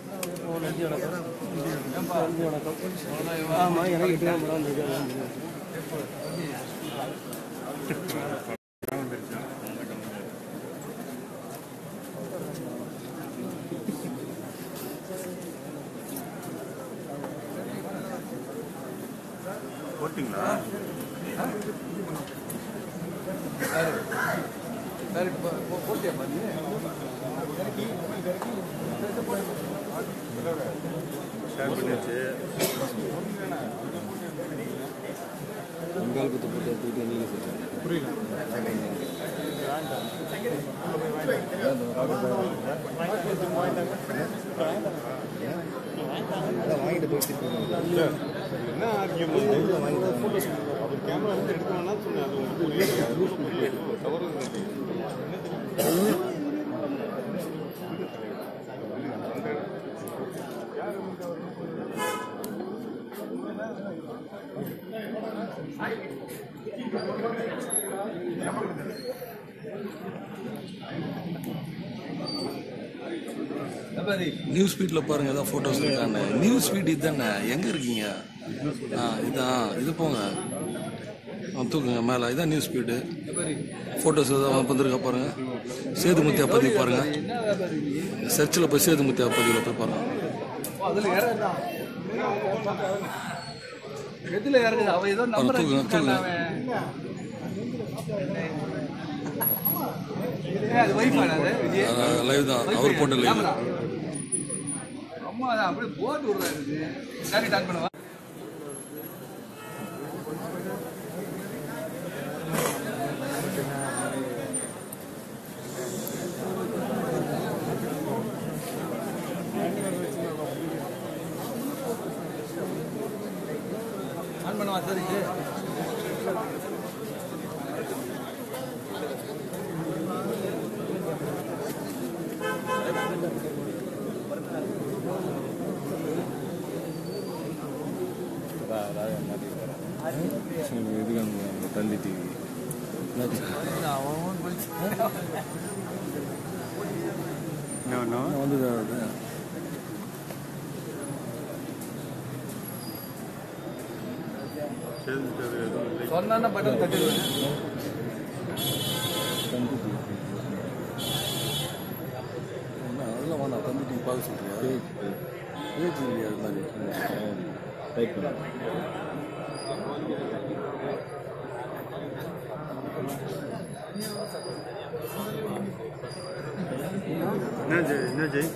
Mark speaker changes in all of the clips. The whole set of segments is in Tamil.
Speaker 1: ஆமாம் எனக்கு எட்டு தான் படம் வந்திருக்கு
Speaker 2: போட்டிங்களா ஷேர் பண்ணியாச்சு
Speaker 3: பெங்கால் குத்து போட்டு எடுத்துக்கிட்டு வந்தீங்க சார்
Speaker 2: புரியல
Speaker 3: அதான் வாங்கிட்டு போயிட்டு
Speaker 2: என்ன ஆர்கியூமெண்ட் ஃபோட்டோஸ் அவர் கேமரா வந்து எடுக்க வேணாம்னு சொன்னேன் அது உங்களுக்கு புரியல அது புரியல தவறு
Speaker 3: நியூஸ் ஸ்பீடில் பாருங்க ஏதாவது ஃபோட்டோஸ் இருக்கான்னு நியூஸ் ஸ்பீட் இதுதானே எங்கே இருக்கீங்க ஆ இதான் இது போங்க ஆ, தூக்குங்க மேலே இதான் நியூஸ் ஸ்பீடு ஃபோட்டோஸ் ஏதாவது வந்துருக்கா பாருங்க சேதுமுத்தி அப்பதி பாருங்க சர்ச்சில் போய் சேதுமுத்தி அப்பதியில் போய் பாருங்க
Speaker 1: அதில் இறங்குதான் எதில் இறங்குது அவன் ஏதோ
Speaker 3: பாருங்க
Speaker 1: நம்பர்
Speaker 3: தூக்குங்க தூக்குங்க
Speaker 1: அது வைஃப் அது விஜய்
Speaker 3: லைவ் தான் அவர் போட்ட லைவ்
Speaker 1: கேமரா அம்மா அதான் அப்படியே போட்டு விடுறாரு சரி டான் பண்ணுவா ஆன் பண்ணுவா சரி
Speaker 3: இதுக்கு அந்த தந்தி டிவி
Speaker 1: அவன் போய்
Speaker 3: வந்து
Speaker 2: சேர்ந்துட்டு எதுவும் இல்லை
Speaker 1: சொன்னா பட்டன் தட்டிடுவேன்
Speaker 3: தந்தி டிவி அதெல்லாம் வேணாம் தந்தி டிவி பார்க்க சொல்றியா பேஜ் இல்லையா அது மாதிரி டைப் பண்ண
Speaker 2: என்ன ஜெய் என்ன ஜெய்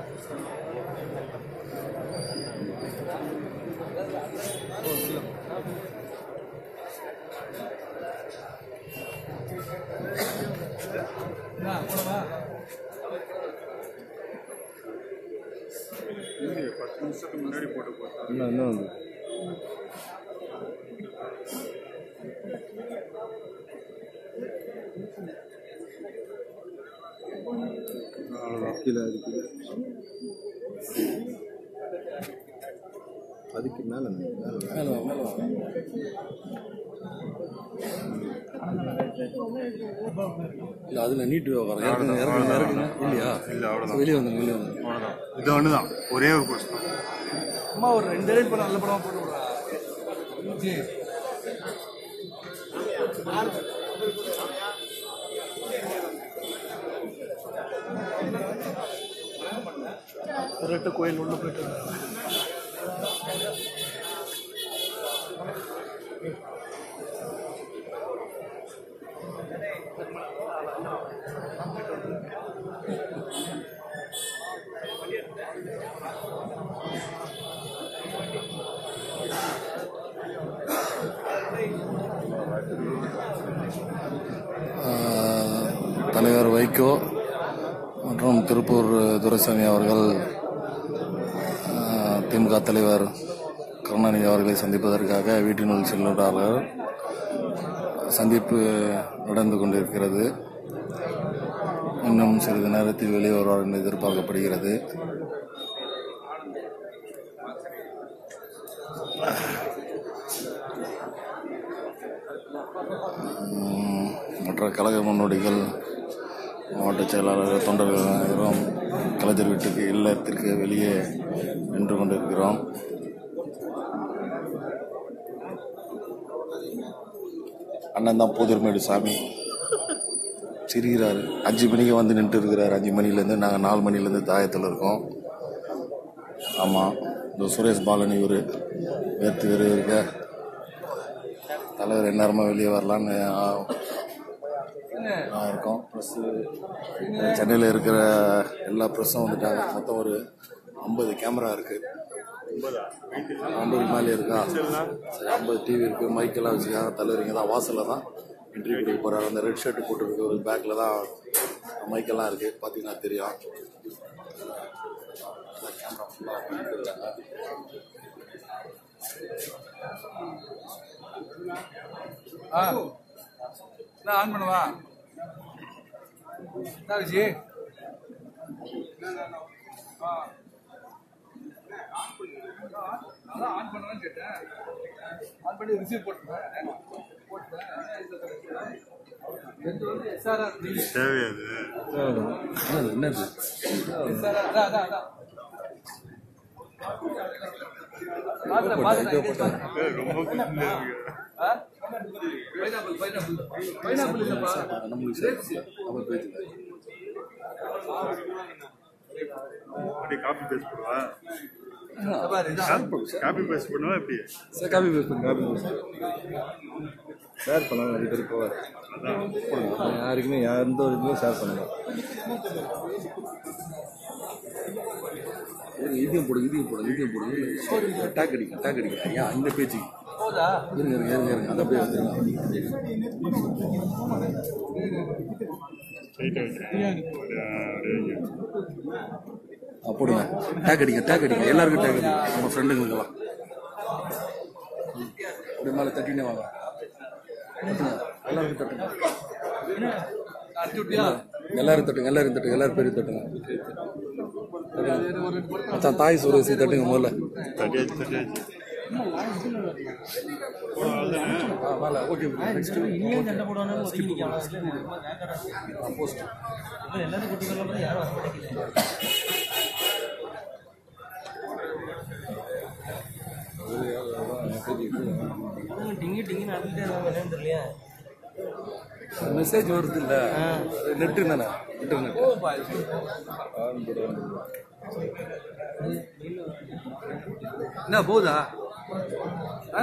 Speaker 1: என்ன போடவா
Speaker 2: இல்லையே, பத்து நிமிஷத்துக்கு முன்னாடி போட்டு போட்டேன்
Speaker 3: என்ன என்ன வந்து
Speaker 2: அவ்வளோதான்
Speaker 3: கீழே அதுக்கு அதுக்கு மேலே மேலே மேலே இல்லை அதில் நீட் விவகாரம் இறக்குங்க இறக்குங்க இறக்குங்க இல்லையா
Speaker 2: இல்லை அவ்வளோதான்
Speaker 3: வெளியே வந்துங்க வெளியே வந்துங்க
Speaker 2: அவ்வளோதான் இது ஒன்று தான் ஒரே ஒரு கொஸ்டின்
Speaker 1: அம்மா ஒரு ரெண்டு ரேட் படம் நல்ல படமா போட்டு விடுறா ஜி ரெட்டு கோயில் உள்ள போயிட்டு
Speaker 3: ஆஹ், தலைவர் வைகோ மற்றும் திருப்பூர் துரைசாமி அவர்கள் ஆஹ், திமுக தலைவர் கருணாநிதி அவர்களை சந்திப்பதற்காக வீட்டினுள் செல்லுகிறார்கள் சந்திப்பு நடந்து கொண்டிருக்கிறது இன்னும் சிறிது நேரத்தில் வெளியே வருவார் என்று எதிர்பார்க்கப்படுகிறது உம், மற்ற கழக முன்னோடிகள் மாவட்ட செயலாளர்கள் தொண்டர்கள் அனைவரும்
Speaker 4: கலைஞர் வீட்டுக்கு இல்லத்திற்கு வெளியே நின்று கொண்டிருக்கிறோம் அண்ணன் தான் புதிர்மேடு சாமி சிரிக்கிறாரு அஞ்சு மணிக்கு வந்து நின்று இருக்கிறாரு அஞ்சு மணிலேருந்து நாங்கள் நாலு மணிலேருந்து தாயத்தில் இருக்கோம் ஆமாம் இந்த சுரேஷ் பாலன் இவர் வேர்த்து வேறு இருக்க தலைவர் எந்நேரமாக வெளியே வரலான்னு ஆ, நான் இருக்கோம் ப்ளஸ்ஸு சென்னையில் இருக்கிற எல்லா ப்ரெஸ்ஸும் வந்துட்டாங்க மொத்தம் ஒரு ஐம்பது கேமரா இருக்கு ஐம்பது மேலே இருக்கா சரி ஐம்பது டிவி இருக்கு மைக்கெல்லாம் வச்சுக்காங்க தலைவர் இங்கே தான் வாசலில் தான் இன்டர்வியூ கொடுக்க போகிறாரு அந்த ரெட் ஷர்ட் போட்டுருக்கு ஒரு பேக்கில் தான் மைக்கெல்லாம் இருக்கு பார்த்தீங்கன்னா தெரியும் கேமரா ஃபுல்லாக இருக்காங்க
Speaker 1: ஆ நான் ஆன் பண்ணவா என்ன விஜி ஆ அதான் ஆன் பண்ணலான்னு கேட்டேன் ஆன் பண்ணி ரிசீவ் போட்டுருவேன் போட்டுட்டேன் எது வந்து எஸ்ஆர்ஆர்
Speaker 2: தேவையாது
Speaker 3: என்னது
Speaker 1: எஸ்ஆர்ஆர் அதான் அதான் அதான் பாத்துட்டேன் பாத்துட்டேன்
Speaker 2: ரொம்ப குட்டியா இருக்கு.
Speaker 1: பைனாப்பிள் பைனாப்பிள் பைனாப்பிள் இல்லப்பா
Speaker 3: நம்மளுக்கு சரி நம்ம பேஜில்
Speaker 2: அப்படியே காப்பி பேஸ்ட் பண்ணுவா
Speaker 1: இதை பாரு இதான்
Speaker 2: காப்பி பேஸ்ட் பண்ணுவா எப்படி
Speaker 3: சார் காப்பி பேஸ்ட் பண்ணு காப்பி பேஸ்ட் ஷேர் பண்ணலாம் நிறைய பேர் போவார் யாருக்குமே எந்த ஒரு இதுவுமே ஷேர் பண்ணலாம் இதையும் போடு இதையும் போடு இதையும் போடு டேக் அடிக்க டேக் அடிக்க ஐயா இந்த பேச்சுக்கு
Speaker 1: போதா
Speaker 3: இருங்க இருங்க இருங்க இருங்க அந்த அப்படியே வந்துருங்க
Speaker 2: ஸ்ட்ரைட்டாக வச்சுருக்கேன் அப்படியே
Speaker 3: ஆ, போடுங்க டேக் அடிங்க டேக் அடிங்க எல்லாருக்கும் டேக் அடிங்க நம்ம ஃப்ரெண்டுங்களுக்கெல்லாம் அப்படியே மேலே தட்டினே வாங்க தட்டுங்க எல்லாருக்கும் தட்டுங்க
Speaker 1: அடிச்சு விட்டியா
Speaker 3: எல்லாரும் தட்டுங்க எல்லாரும் தட்டுங்க எல்லாரும் பேரும் தட்டுங்க மச்சான் தாய் சுரேசி தட்டுங்க முதல்ல
Speaker 2: தட்டியாச்சு தட்டியாச்சு
Speaker 3: ஆ மேலே ஓகே நெக்ஸ்ட்
Speaker 5: இன்னும் சண்டை போடுவானு ஒதுங்கி நிற்கலாம்
Speaker 3: போஸ்ட்
Speaker 5: எல்லாரும் கூட்டு கொள்ள யாரும் வர மாட்டேங்குது டிங்கி டிங்கி நடந்துட்டே இருந்தாங்க என்னன்னு தெரியலையா
Speaker 3: மெசேஜ் வருது இல்ல நெட்டு தானே இன்டர்நெட்
Speaker 1: என்ன போதா ஆ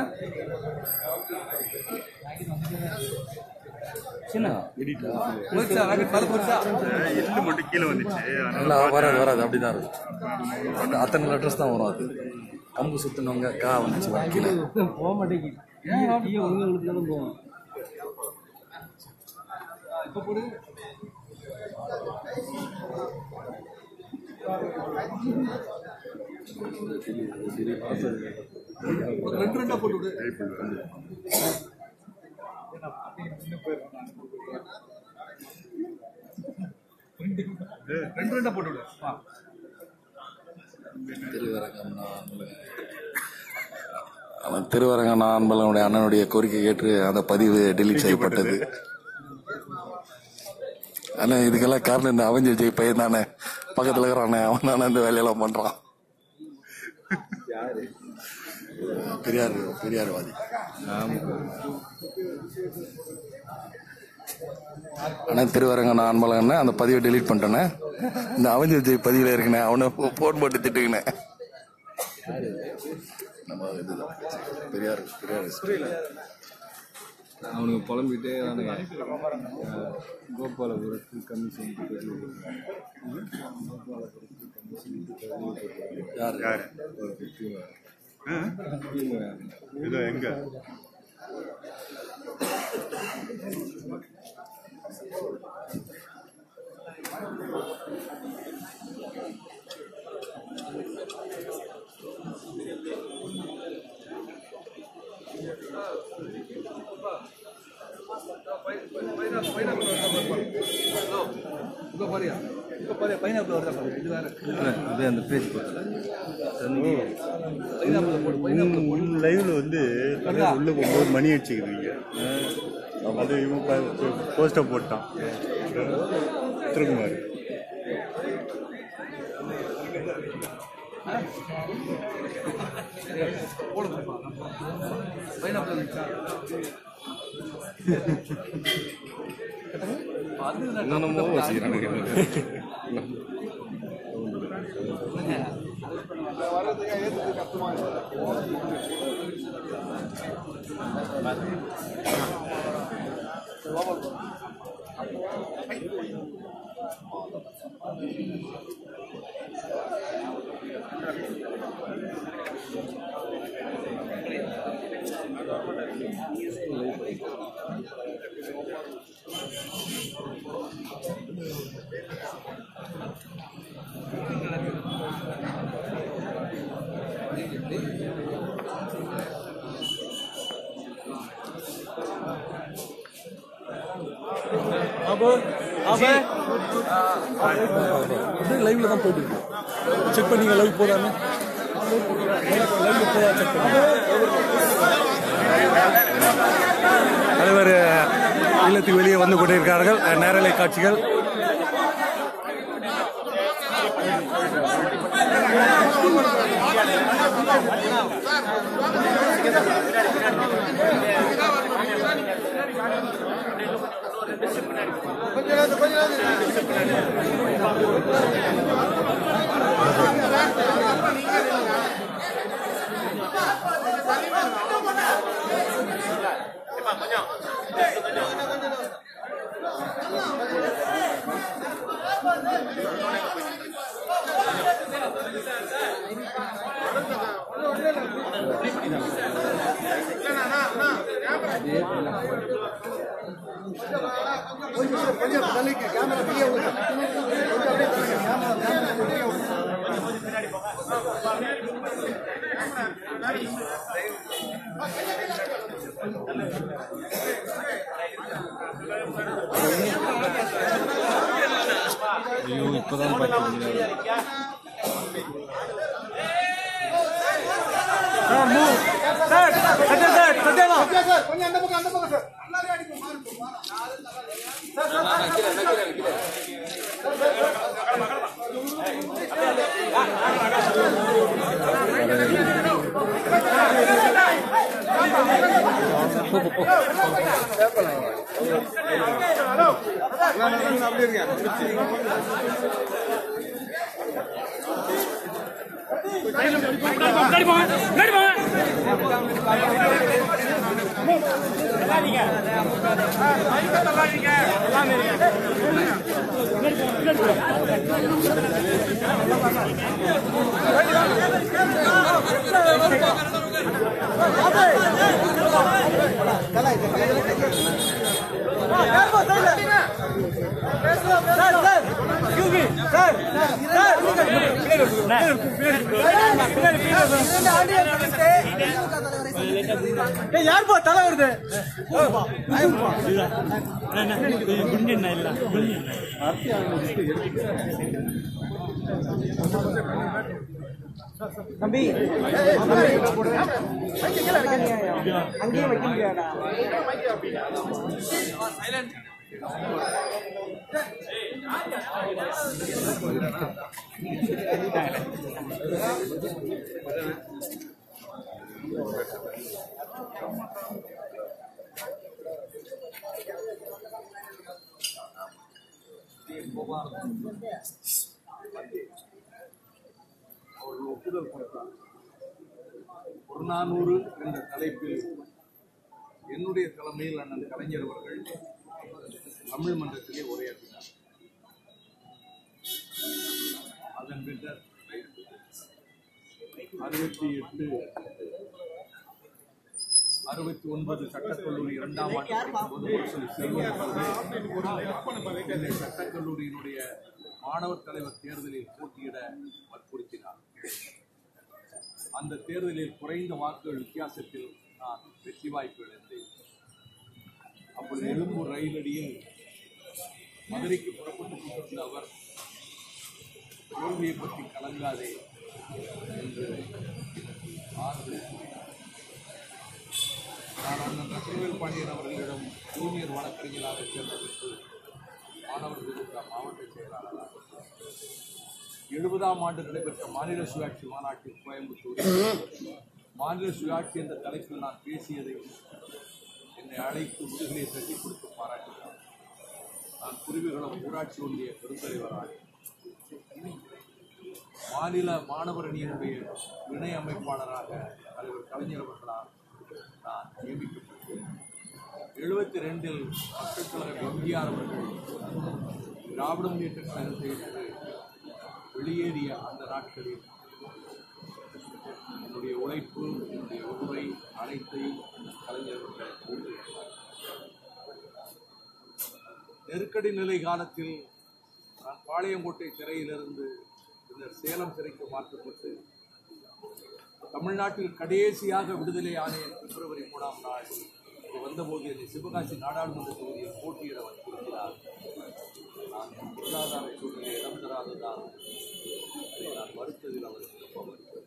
Speaker 3: சின்ன எடிட்டா
Speaker 1: போச்சா பல போச்சா
Speaker 2: எள்ளு மட்டும் கீழே வந்துச்சு அதனால
Speaker 3: இல்லை வராது வராது அப்படிதான் இருக்கும் பட் அத்தனை லெட்டர்ஸ் தான் வரும் அது கம்பு சுத்தினவங்க கா வந்துச்சு கீழே
Speaker 5: போக மாட்டேங்குது டீ ஒழுங்கு கொடுத்தாலும் போவோம்
Speaker 1: இப்போ போடு ஒரு ரெண்டு ரெண்டா போட்டு விடு ரெண்டு ரெண்டா போட்டு விடு ஆ.
Speaker 3: திருவரங்கம் அவன் திருவரங்கம் அன்பலனுடைய அண்ணனுடைய கோரிக்கை ஏற்று அந்த பதிவு டெலீட் செய்யப்பட்டது ஆனா இதுக்கெல்லாம் காரணம் இந்த அவஞ்ச ஜெய் பையன் தானே பக்கத்துல இருக்கிறானே அவன் தானே இந்த வேலையெல்லாம் பண்றான் பெரியார் பெரியார்வாதி ஆனா திருவரங்க நான் அன்பழகன் அந்த பதிவை டெலீட் பண்ணிட்டேனே இந்த அவஞ்ச விஜய் பதிவில் இருக்குனே அவனை போன் போட்டு திட்டுக்கினேன் நம்ம இதுதான் பெரியார் பெரியார்
Speaker 6: அவனுக்கு புலம்பிட்டே வரானுங்க கோபாலபுரத்து கமிஷன்
Speaker 3: யார்
Speaker 2: யாரு ஆ? இதோ எங்க
Speaker 1: இப்போ பாரியா இப்போ பாரியா பைனாப்பிள் வருதா பாரு இது வேற
Speaker 6: அப்படியே அந்த பேஜ் போட்டு
Speaker 1: பைனாப்பிள் போடு பைனாப்பிள் போடு
Speaker 2: லைவ்ல வந்து தலைவர் உள்ள போகும்போது மணி அடிச்சுக்கிறீங்க அது இவன் போஸ்டர் போட்டான் திருக்குமார்
Speaker 1: போடுங்கப்பா பைனாப்பிள் இருந்துச்சா அது
Speaker 2: என்னென்னமோ வச்சுக்கிறானுங்க
Speaker 1: வர்றதுக்கு ஏற்றுறது கஷ்டமா
Speaker 3: அப்படியே லைவ்ல தான் போயிட்டு இருக்கு செக் பண்ணீங்க லைவ் போதான்னு லைவ்ல போதா செக் பண்ணி தலைவர் இல்லத்துக்கு வெளியே வந்து கொண்டிருக்கிறார்கள் நேரலை காட்சிகள்
Speaker 6: ஐயோ இப்போதான் பார்த்தீங்க
Speaker 1: கொஞ்சம் அந்த பக்கம் அந்த பக்கம் சார்
Speaker 2: அப்படி இருங்க
Speaker 1: யாருப்பா தலை வருது தம்பி அங்கேயே வைக்க முடியாதா
Speaker 7: அவர்கள் ஒப்புதல் கொடுத்தார் புறநானூறு என்ற தலைப்பில் என்னுடைய தலைமையில் அண்ணன் கலைஞர் அவர்கள் தமிழ் மன்றத்திலே உரையாற்றினார் அதன் பின்னர் அறுபத்தி எட்டு அறுபத்தி ஒன்பது சட்டக்கல்லூரி இரண்டாம் ஆண்டு படிக்கும்போது முரசொலி செல்வம் அவர்கள் என்னை சட்டக்கல்லூரியினுடைய மாணவர் தலைவர் தேர்தலில் போட்டியிட வற்புறுத்தினார் அந்த தேர்தலில் குறைந்த வாக்குகள் வித்தியாசத்தில் நான் வெற்றி வாய்ப்பு இழந்தேன் அப்பொழுது எழும்பூர் ரயிலடியில் மதுரைக்கு புறப்பட்டுக் கொண்டிருந்த அவர் தோல்வியை பற்றி கலங்காதே என்று ஆறுதல் கூறினார். நான் அண்ணன் ரசவேல் பாண்டியன் அவர்களிடம் ஜூனியர் வழக்கறிஞராக சேர்ந்ததற்கு மாணவர்களுக்கு மாவட்ட செயலாளராக எழுபதாம் ஆண்டு நடைபெற்ற மாநில சுயாட்சி மாநாட்டில் கோயம்புத்தூரில் மாநில சுயாட்சி என்ற தலைப்பில் நான் பேசியதை என்னை அழைத்து முதுகலை தட்டி கொடுத்து பாராட்டினார் நான் குருவிகளும் ஊராட்சி ஒன்றிய பெருந்தலைவராக மாநில மாணவர் அணியினுடைய இணை அமைப்பாளராக தலைவர் கலைஞர் அவர்களால் நான் நியமிக்கப்பட்டேன் எழுபத்தி ரெண்டில் மக்கள் தலைவர் எம்ஜிஆர் அவர்கள் திராவிட முன்னேற்ற கழகத்தை விட்டு வெளியேறிய அந்த நாட்களில் என்னுடைய உழைப்பு என்னுடைய உண்மை அனைத்தையும் கலைஞர் அவர்கள் ஊக்குவித்தார். நெருக்கடி நிலை காலத்தில் நான் பாளையங்கோட்டை சிறையிலிருந்து பின்னர் சேலம் சிறைக்கு மாற்றப்பட்டு தமிழ்நாட்டில் கடைசியாக விடுதலை ஆணையம் பிப்ரவரி மூணாம் நாள் இங்கு வந்தபோது என்னை சிவகாசி நாடாளுமன்ற தொகுதியில் போட்டியிட வந்திருக்கிறார் நான் என் பொருளாதார சூழ்நிலை இடம் தராததால் இதை நான் மறுத்ததில் அவருக்கு ரொம்ப வருத்தம்.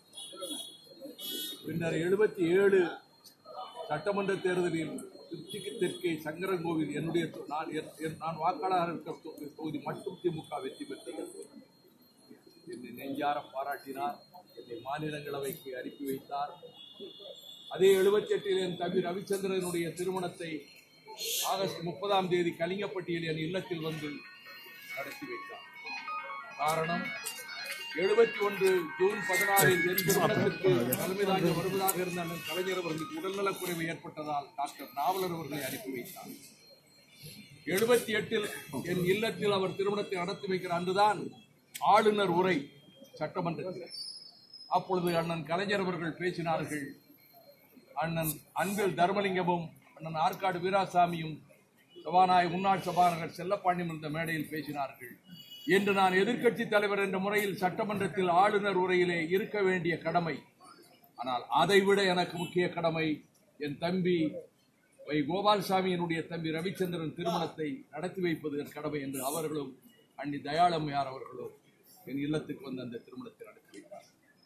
Speaker 7: பின்னர் எழுபத்தி ஏழு சட்டமன்ற தேர்தலில் திருச்சிக்கு தெற்கே சங்கரங்கோவில் என்னுடைய தொ- நான் என்- என்- நான் வாக்காளராக இருக்க தொ- தொகுதி மட்டும் திமுக வெற்றி பெற்றது என்னை நெஞ்சார பாராட்டினார் என்னை மாநிலங்களவைக்கு அனுப்பி வைத்தார் அதே எழுபத்தி எட்டில் என் தம்பி ரவிச்சந்திரனுடைய திருமணத்தை ஆகஸ்ட் முப்பதாம் தேதி கலிங்கப்பட்டியில் என் இல்லத்தில் வந்து நடத்தி வைத்தார் காரணம் எழுபத்தி ஒன்று ஜூன் பதினாறில் என் திருமணத்திற்கு தலைமை தாங்கி வருவதாக இருந்த அண்ணன் கலைஞர் அவர்களுக்கு உடல்நலக்குறைவு ஏற்பட்டதால் டாக்டர் நாவலர் அவர்களை அனுப்பி வைத்தார் எழுபத்தி எட்டில் என் இல்லத்தில் அவர் திருமணத்தை நடத்தி வைக்கிற அன்றுதான் ஆளுநர் உரை சட்டமன்றத்தில் அப்பொழுது அண்ணன் கலைஞர் அவர்கள் பேசினார்கள் அண்ணன் அன்பில் தர்மலிங்கமும் அண்ணன் ஆற்காடு வீராசாமியும் சபாநாயகர் முன்னாள் சபாநாயகர் செல்லப்பாண்டியும் இந்த மேடையில் பேசினார்கள் என்று நான் எதிர்க்கட்சி தலைவர் என்ற முறையில் சட்டமன்றத்தில் ஆளுநர் உரையிலே இருக்க வேண்டிய கடமை ஆனால் அதைவிட எனக்கு முக்கிய கடமை என் தம்பி வை கோபால்சாமியினுடைய தம்பி ரவிச்சந்திரன் திருமணத்தை நடத்தி வைப்பது என் கடமை என்று அவர்களும் அண்ணி தயாளம்மையார் அவர்களும் என் இல்லத்துக்கு வந்து அந்த திருமணத்தை நடத்தி வைத்தார்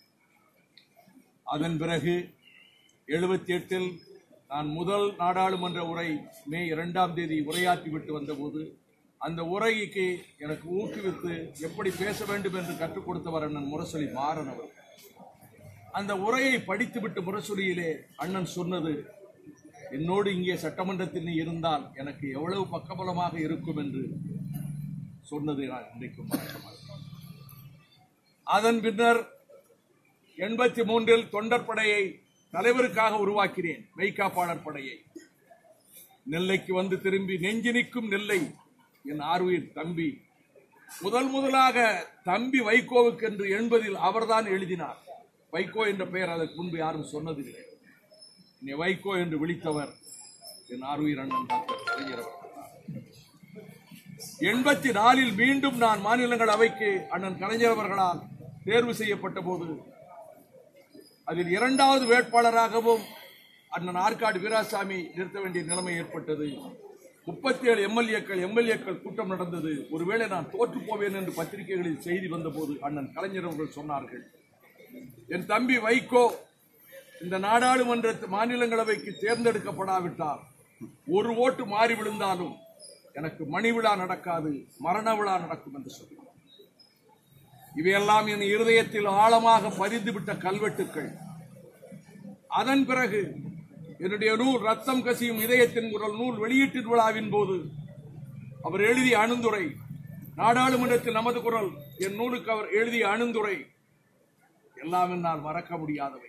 Speaker 7: அதன் பிறகு எழுபத்தி எட்டில் நான் முதல் நாடாளுமன்ற உரை மே இரண்டாம் தேதி உரையாற்றிவிட்டு வந்தபோது அந்த உரைக்கு எனக்கு ஊக்குவித்து எப்படி பேச வேண்டும் என்று கற்றுக் கொடுத்தவர் அண்ணன் முரசொலி மாறன் அவர்கள் அந்த உரையை படித்துவிட்டு முரசொலியிலே அண்ணன் சொன்னது என்னோடு இங்கே சட்டமன்றத்தில் நீ இருந்தால் எனக்கு எவ்வளவு பக்கபலமாக இருக்கும் என்று சொன்னது நான் இன்றைக்கும் மறக்க மாட்டேன் அதன் பின்னர் எண்பத்தி மூன்றில் தொண்டர் படையை தலைவருக்காக உருவாக்கினேன் மெய்காப்பாளர் படையை நெல்லைக்கு வந்து திரும்பி நெஞ்சு நிற்கும் நெல்லை என் ஆர்வீர் தம்பி முதல் முதலாக தம்பி வைகோவுக்கு என்று எண்பதில் அவர்தான் எழுதினார் வைகோ என்ற பெயர் அதற்கு முன்பு யாரும் சொன்னதில்லை என்னை வைகோ என்று விழித்தவர் என் ஆர்வீர் அண்ணன் டாக்டர் கலைஞர் அவர்கள் எண்பத்தி நாலில் மீண்டும் நான் மாநிலங்களவைக்கு அண்ணன் கலைஞர் அவர்களால் தேர்வு செய்யப்பட்ட போது அதில் இரண்டாவது வேட்பாளராகவும் அண்ணன் ஆற்காடு வீராசாமி நிறுத்த வேண்டிய நிலைமை ஏற்பட்டது முப்பத்தி ஏழு எம்எல்ஏக்கள் எம்எல்ஏக்கள் கூட்டம் நடந்தது ஒருவேளை நான் தோற்று போவேன் என்று பத்திரிகைகளில் செய்தி வந்தபோது அண்ணன் கலைஞர் அவர்கள் சொன்னார்கள் என் தம்பி வைகோ இந்த நாடாளுமன்ற மாநிலங்களவைக்கு தேர்ந்தெடுக்கப்படாவிட்டால் ஒரு ஓட்டு மாறி விழுந்தாலும் எனக்கு மணி விழா நடக்காது மரண விழா நடக்கும் என்று சொன்னார் இவையெல்லாம் என் இருதயத்தில் ஆழமாக பதிந்துவிட்ட கல்வெட்டுக்கள் அதன் பிறகு என்னுடைய நூல் ரத்தம் கசியும் இதயத்தின் குரல் நூல் வெளியீட்டு விழாவின் போது அவர் எழுதிய அணுந்துரை நாடாளுமன்றத்தில் நமது குரல் என் நூலுக்கு அவர் எழுதிய அணுந்துரை எல்லாம் என்னால் மறக்க முடியாதவை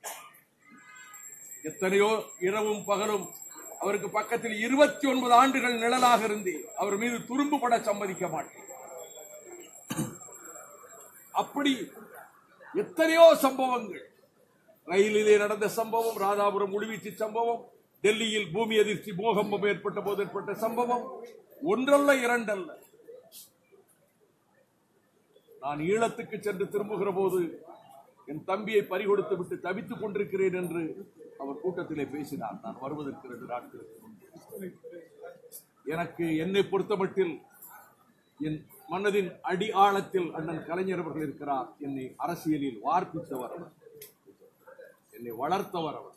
Speaker 7: எத்தனையோ இரவும் பகலும் அவருக்கு பக்கத்தில் இருபத்தி ஒன்பது ஆண்டுகள் நிழலாக இருந்து அவர் மீது துரும்பு பட சம்மதிக்க மாட்டேன் அப்படி எத்தனையோ சம்பவங்கள் ரயிலிலே நடந்த சம்பவம் ராதாபுரம் முடிவீச்சு சம்பவம் டெல்லியில் பூமி அதிர்ச்சி பூகம்பம் ஏற்பட்ட போது ஏற்பட்ட சம்பவம் ஒன்றல்ல இரண்டல்ல நான் ஈழத்துக்கு சென்று திரும்புகிற போது என் தம்பியை பறிகொடுத்து விட்டு தவித்துக் கொண்டிருக்கிறேன் என்று அவர் கூட்டத்திலே பேசினார் நான் வருவதற்கு இரண்டு நாட்களுக்கு முன்பு எனக்கு என்னை பொறுத்தமட்டில் என் மனதின் அடி ஆழத்தில் அண்ணன் கலைஞர் அவர்கள் இருக்கிறார் என்னை அரசியலில் வார்ப்பித்தவர் அவர் என்னை வளர்த்தவர் அவர்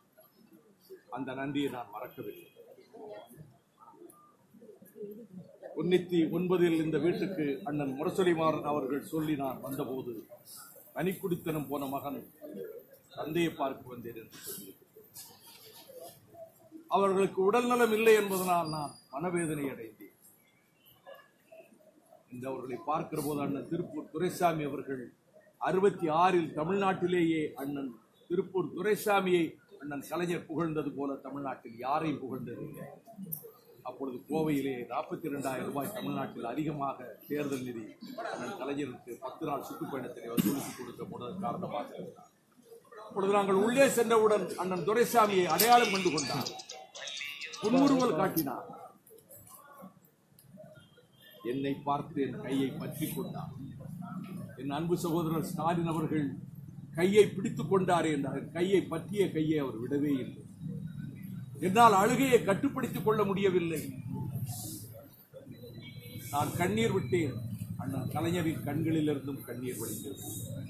Speaker 7: அந்த நன்றியை நான் மறக்கவில்லை தொண்ணூத்தி ஒன்பதில் இந்த வீட்டுக்கு அண்ணன் முரசொலிமாறன் அவர்கள் சொல்லி நான் வந்தபோது பனிக்குடித்தனம் போன மகன் தந்தையை பார்க்க வந்தேன் என்று சொல்லி அவர்களுக்கு உடல்நலம் இல்லை என்பதனால் நான் மனவேதனை அடைந்தேன் இந்த அவர்களை பார்க்கிற போது அண்ணன் திருப்பூர் துரைசாமி அவர்கள் அறுபத்தி ஆறில் தமிழ்நாட்டிலேயே அண்ணன் திருப்பூர் துரைசாமியை அண்ணன் கலைஞர் புகழ்ந்தது போல தமிழ்நாட்டில் யாரையும் புகழ்ந்ததில்லை அப்பொழுது கோவையிலே நாற்பத்தி இரண்டாயிரம் ரூபாய் தமிழ்நாட்டில் அதிகமாக தேர்தல் நிதி அண்ணன் கலைஞருக்கு பத்து நாள் சுற்றுப்பயணத்திலே வசூலித்து கொடுத்த முதல் காரணமாக இருந்தார் அப்பொழுது நாங்கள் உள்ளே சென்றவுடன் அண்ணன் துரைசாமியை அடையாளம் கண்டு கொண்டார் புன்முறுவல் காட்டினார் என்னை பார்த்து என் கையை பற்றிக் கொண்டார் என் அன்பு சகோதரர் ஸ்டாலின் அவர்கள் கையை பிடித்துக் கொண்டாரே என்றார் கையை பற்றிய கையை அவர் விடவே இல்லை என்னால் அழுகையை கட்டுப்படுத்திக் கொள்ள முடியவில்லை நான் கண்ணீர் விட்டேன் அண்ணன் கலைஞரின் கண்களிலிருந்தும் கண்ணீர் வடிந்தது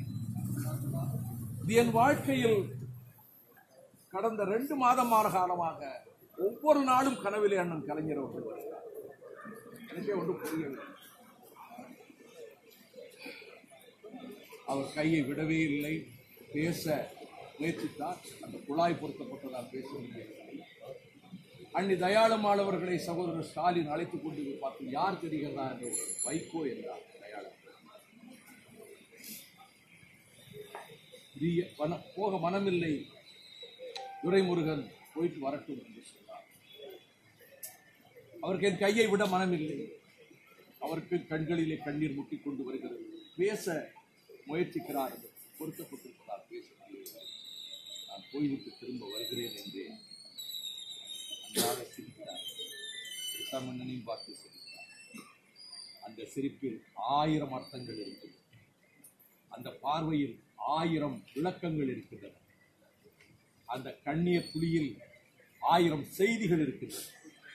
Speaker 7: இது என் வாழ்க்கையில் கடந்த ரெண்டு மாதமான காலமாக ஒவ்வொரு நாளும் கனவிலே அண்ணன் கலைஞர் அவர்கள் வருகிறார் எனக்கே ஒன்றும் புரியவில்லை அவர் கையை விடவே இல்லை பேச முயற்சித்தார் அந்த குழாய் பொருத்தப்பட்டதால் பேச முடியவில்லை அன்னி தயாளம்மாள் அவர்களை சகோதரர் ஸ்டாலின் அழைத்துக் கொண்டு போய் பார்த்து யார் தெரிகிறதா என்று ஒரு வைகோ என்றார் தயாளம் பிரிய- வன- போக மனமில்லை துரைமுருகன் போயிட்டு வரட்டும் என்று சொன்னார் அவருக்கு என் கையை விட மனமில்லை அவருக்கு கண்களிலே கண்ணீர் முட்டிக் கொண்டு வருகிறது பேச முயற்சிக்கிறார் என்று பொருத்தப்பட்டிருக்கிறார் பேச முடியவில்லை. நான் போய்விட்டு திரும்ப வருகிறேன் என்றேன் நன்றாக சிரித்தார் மன்னனையும் பார்த்து சிரித்தார் அந்த சிரிப்பில் ஆயிரம் அர்த்தங்கள் இருக்கிறது அந்த பார்வையில் ஆயிரம் விளக்கங்கள் இருக்கின்றன அந்த கண்ணீர் துளியில் ஆயிரம் செய்திகள் இருக்கின்றன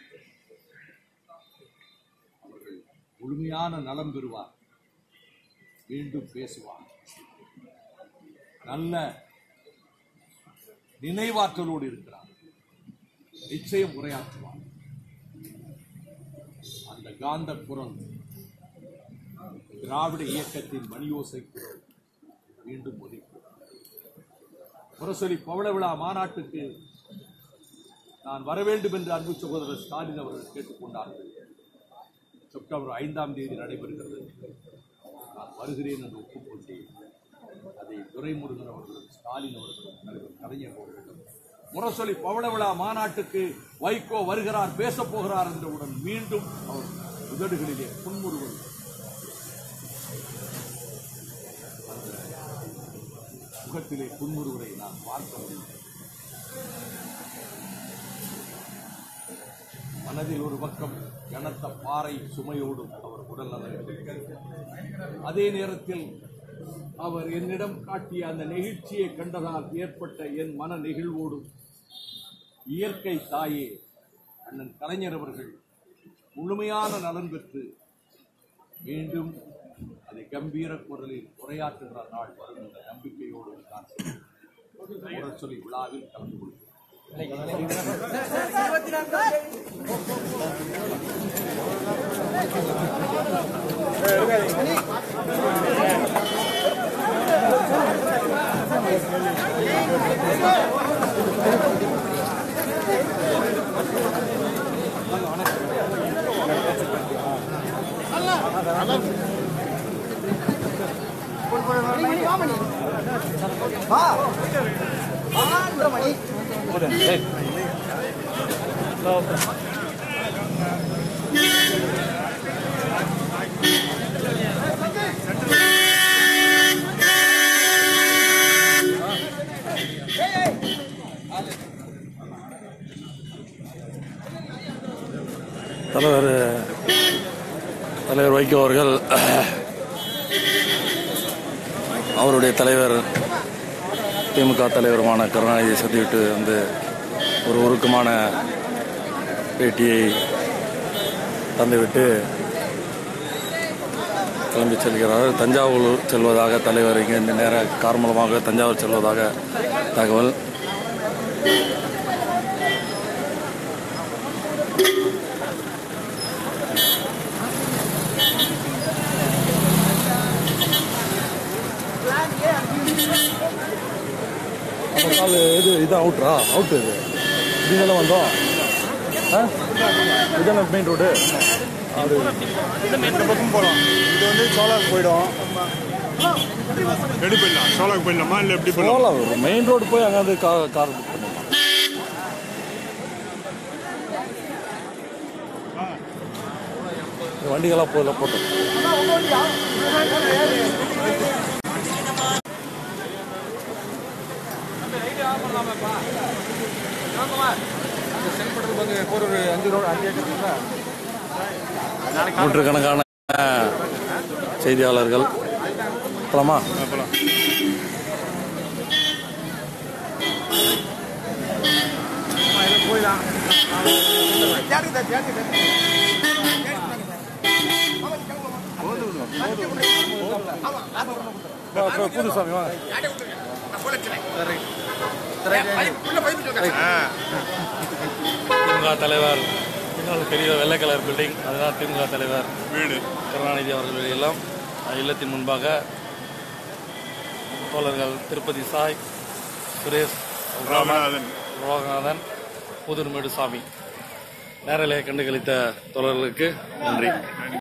Speaker 7: அவர்கள் முழுமையான நலம் பெறுவார் மீண்டும் பேசுவார் நல்ல நினைவாற்றலோடு இருக்கிறார் நிச்சயம் உரையாற்றுவார் அந்த காந்த குரல் திராவிட இயக்கத்தின் மணியோசை குரல் மீண்டும் ஒலிக்கும் முரசொலி பவள விழா மாநாட்டுக்கு நான் வர வேண்டும் என்று அன்பு சகோதரர் ஸ்டாலின் அவர்கள் கேட்டுக்கொண்டார்கள் செப்டம்பர் ஐந்தாம் தேதி நடைபெறுகிறது நான் வருகிறேன் என்று ஒப்புக்கொண்டேன் அதை துரைமுருகன் அவர்களும் ஸ்டாலின் அவர்களும் தலைவர் கலைஞர் அவர்களும் முரசொலி பவள விழா மாநாட்டுக்கு வைகோ வருகிறார் பேசப் போகிறார் என்றவுடன் மீண்டும் அவர் உதடுகளிலே புன்முறுவல் அந்த முகத்திலே புன்முறுவலை நான் பார்க்க முடியும் மனதில் ஒரு பக்கம் கனத்த பாறை சுமையோடும் அவர் உடல்நலம் அதே நேரத்தில் அவர் என்னிடம் காட்டிய அந்த நெகிழ்ச்சியை கண்டதால் ஏற்பட்ட என் மன நெகிழ்வோடும் இயற்கை தாயே அண்ணன் கலைஞர் அவர்கள் முழுமையான நலன் பெற்று மீண்டும் அதை கம்பீர குரலில் உரையாற்றுகிற நாள் வரும் என்ற நம்பிக்கையோடு நான் சென்றேன். சொல்லி விழாவில் கலந்து கொள்கிறேன்
Speaker 3: தலைவர் தலைவர் வைகோ அவர்கள் அவருடைய தலைவர் திமுக தலைவருமான கருணாநிதியை சந்திவிட்டு வந்து ஒரு உருக்கமான பேட்டியை தந்துவிட்டு கிளம்பி செல்கிறார் தஞ்சாவூர் செல்வதாக தலைவர் இங்கே இந்த நேர கார்மலமாக தஞ்சாவூர் செல்வதாக தகவல் நம்ம கால் இது இது அவுட்ரா அவுட் இது இதுங்கெல்லாம் வந்தோம் ஆ இதான மெயின் ரோடு அது
Speaker 2: இந்த பக்கம் போகலாம் இது வந்து சோலாக்கு போயிடும் எப்படி போயிடலாம் சோலாக்கு போயிடலாமா இல்லை எப்படி போயிடலாம்
Speaker 3: போகலாம் மெயின் ரோடு போய் அங்கே வந்து கார் கார் புக் பண்ணலாம் இந்த வண்டிகள்லாம் போகல போட்டோம்
Speaker 1: ஒரு அஞ்சு ரோடு அஞ்சு ஏக்கர்
Speaker 3: நூற்றுக்கணக்கான செய்தியாளர்கள் போலாமா
Speaker 2: போகலாம்
Speaker 3: புதுசாமி வாங்க திமுக தலைவர் இன்னொரு பெரிய வெள்ளை கலர் பில்டிங் அதுதான் திமுக தலைவர்
Speaker 2: வீடு
Speaker 3: கருணாநிதி அவர்கள் எல்லாம் இல்லத்தின் முன்பாக தோழர்கள் திருப்பதி சாய் சுரேஷ்
Speaker 2: ராமநாதன்
Speaker 3: லோகநாதன் புதுர்மேடு சாமி நேரலையை கண்டுகளித்த தோழர்களுக்கு நன்றி